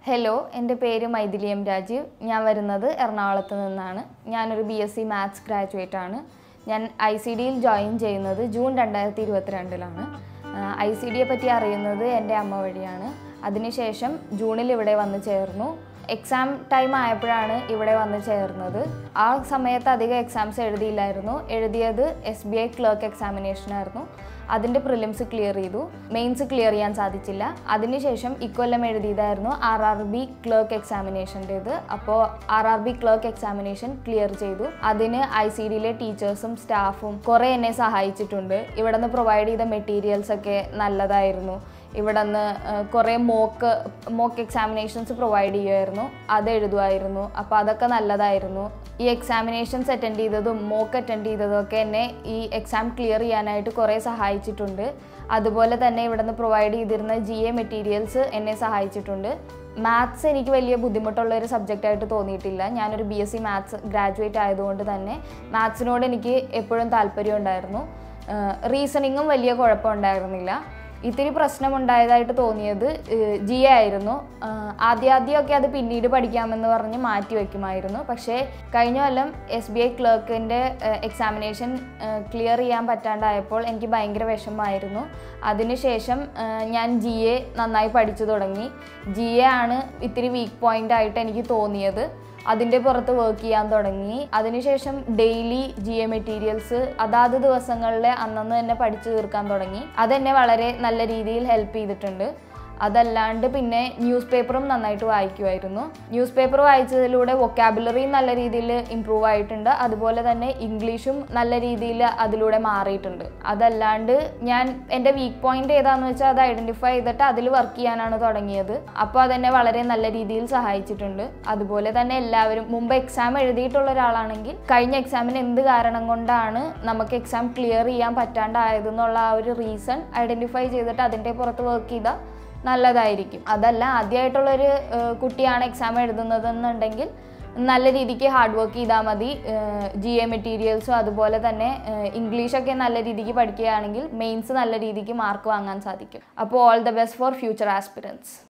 hello എൻ്റെ പേര് Maithili M Rajeev ഞാൻ വരുന്നത് എറണാകുളത്ത് നിന്നാണ് ഞാനൊരു B S C maths graduate ആണ് ഞാൻ ഐ സി ഡിയിൽ ജോയിൻ ചെയ്യുന്നത് ജൂൺ രണ്ടായിരത്തി ഇരുപത്തിരണ്ടിലാണ് ഐ സി ഡിയെ പറ്റി അറിയുന്നത് എൻ്റെ അമ്മ വഴിയാണ് അതിനുശേഷം ജൂണിൽ ഇവിടെ വന്ന് ചേർന്നു എക്സാം ടൈം ആയപ്പോഴാണ് ഇവിടെ വന്ന് ചേർന്നത് ആ സമയത്ത് അധികം എക്സാംസ് എഴുതിയില്ലായിരുന്നു എഴുതിയത് S B I clerk examination ആയിരുന്നു അതിൻ്റെ പ്രിലിംസ് ക്ലിയർ ചെയ്തു മെയിൻസ് ക്ലിയർ ചെയ്യാൻ സാധിച്ചില്ല അതിനുശേഷം ഇക്കൊല്ലം എഴുതിയതായിരുന്നു ആർ ആർ ബി ക്ലർക്ക് എക്സാമിനേഷൻ്റേത് അപ്പോൾ R R B clerk examination clear ചെയ്തു അതിന് ഐ സി ഡിയിലെ ടീച്ചേഴ്സും സ്റ്റാഫും കുറേ എന്നെ സഹായിച്ചിട്ടുണ്ട് ഇവിടെ നിന്ന് പ്രൊവൈഡ് ചെയ്ത മെറ്റീരിയൽസ് ഒക്കെ നല്ലതായിരുന്നു ഇവിടെ നിന്ന് കുറേ മോക്ക് മോക്ക് എക്സാമിനേഷൻസ് പ്രൊവൈഡ് ചെയ്യുമായിരുന്നു അത് എഴുതുമായിരുന്നു അപ്പോൾ അതൊക്കെ നല്ലതായിരുന്നു ഈ എക്സാമിനേഷൻസ് അറ്റൻഡ് ചെയ്തതും മോക്ക് അറ്റൻഡ് ചെയ്തതും ഒക്കെ എന്നെ ഈ എക്സാം ക്ലിയർ ചെയ്യാനായിട്ട് കുറേ സഹായിച്ചിട്ടുണ്ട് അതുപോലെ തന്നെ ഇവിടെ നിന്ന് പ്രൊവൈഡ് ചെയ്തിരുന്ന ജി എ മെറ്റീരിയൽസ് എന്നെ സഹായിച്ചിട്ടുണ്ട് മാത്സ് എനിക്ക് വലിയ ബുദ്ധിമുട്ടുള്ള ഒരു സബ്ജക്റ്റായിട്ട് തോന്നിയിട്ടില്ല ഞാനൊരു B S C maths graduate ആയതുകൊണ്ട് തന്നെ മാത്സിനോട് എനിക്ക് എപ്പോഴും താല്പര്യം ഉണ്ടായിരുന്നു റീസണിങ്ങും വലിയ കുഴപ്പമുണ്ടായിരുന്നില്ല ഇത്തിരി പ്രശ്നമുണ്ടായതായിട്ട് തോന്നിയത് ജി എ ആയിരുന്നു ആദ്യാദ്യമൊക്കെ അത് പിന്നീട് പഠിക്കാമെന്ന് പറഞ്ഞ് മാറ്റി വയ്ക്കുമായിരുന്നു പക്ഷേ കഴിഞ്ഞ കൊല്ലം എസ് ബി ഐ ക്ലർക്കിൻ്റെ എക്സാമിനേഷൻ ക്ലിയർ ചെയ്യാൻ പറ്റാണ്ടായപ്പോൾ എനിക്ക് ഭയങ്കര വിഷമമായിരുന്നു അതിനുശേഷം ഞാൻ ജി എ നന്നായി പഠിച്ചു തുടങ്ങി ജി എ ആണ് ഇത്തിരി വീക്ക് പോയിൻ്റ് ആയിട്ട് എനിക്ക് തോന്നിയത് അതിൻ്റെ പുറത്ത് വർക്ക് ചെയ്യാൻ തുടങ്ങി അതിനുശേഷം ഡെയിലി ജി എ മെറ്റീരിയൽസ് അതാത് ദിവസങ്ങളിലെ അന്നന്ന് തന്നെ പഠിച്ചു തീർക്കാൻ തുടങ്ങി അതെന്നെ വളരെ നല്ല രീതിയിൽ ഹെൽപ്പ് ചെയ്തിട്ടുണ്ട് അതല്ലാണ്ട് പിന്നെ ന്യൂസ് പേപ്പറും നന്നായിട്ട് വായിക്കുമായിരുന്നു ന്യൂസ് പേപ്പർ വായിച്ചതിലൂടെ വൊക്കാബുലറിയും നല്ല രീതിയിൽ ഇമ്പ്രൂവ് ആയിട്ടുണ്ട് അതുപോലെ തന്നെ ഇംഗ്ലീഷും നല്ല രീതിയിൽ അതിലൂടെ മാറിയിട്ടുണ്ട് അതല്ലാണ്ട് ഞാൻ എൻ്റെ വീക്ക് പോയിന്റ് ഏതാണെന്ന് വെച്ചാൽ അത് ഐഡൻറ്റിഫൈ ചെയ്തിട്ട് അതിൽ വർക്ക് ചെയ്യാനാണ് തുടങ്ങിയത് അപ്പോൾ അതെന്നെ വളരെ നല്ല രീതിയിൽ സഹായിച്ചിട്ടുണ്ട് അതുപോലെ തന്നെ എല്ലാവരും മുമ്പ് എക്സാം എഴുതിയിട്ടുള്ള ഒരാളാണെങ്കിൽ കഴിഞ്ഞ എക്സാമിന് എന്ത് കാരണം കൊണ്ടാണ് നമുക്ക് എക്സാം ക്ലിയർ ചെയ്യാൻ പറ്റാണ്ടായതെന്നുള്ള ആ ഒരു റീസൺ ഐഡൻറ്റിഫൈ ചെയ്തിട്ട് അതിൻ്റെ പുറത്ത് വർക്ക് ചെയ്താൽ നല്ലതായിരിക്കും അതല്ല ആദ്യമായിട്ടുള്ളൊരു കുട്ടിയാണ് എക്സാം എഴുതുന്നതെന്നുണ്ടെങ്കിൽ നല്ല രീതിക്ക് ഹാർഡ് വർക്ക് ചെയ്താൽ മതി ജി എ മെറ്റീരിയൽസും അതുപോലെ തന്നെ ഇംഗ്ലീഷൊക്കെ നല്ല രീതിക്ക് പഠിക്കുകയാണെങ്കിൽ മെയിൻസ് നല്ല രീതിക്ക് മാർക്ക് വാങ്ങാൻ സാധിക്കും അപ്പോൾ all the best for future aspirants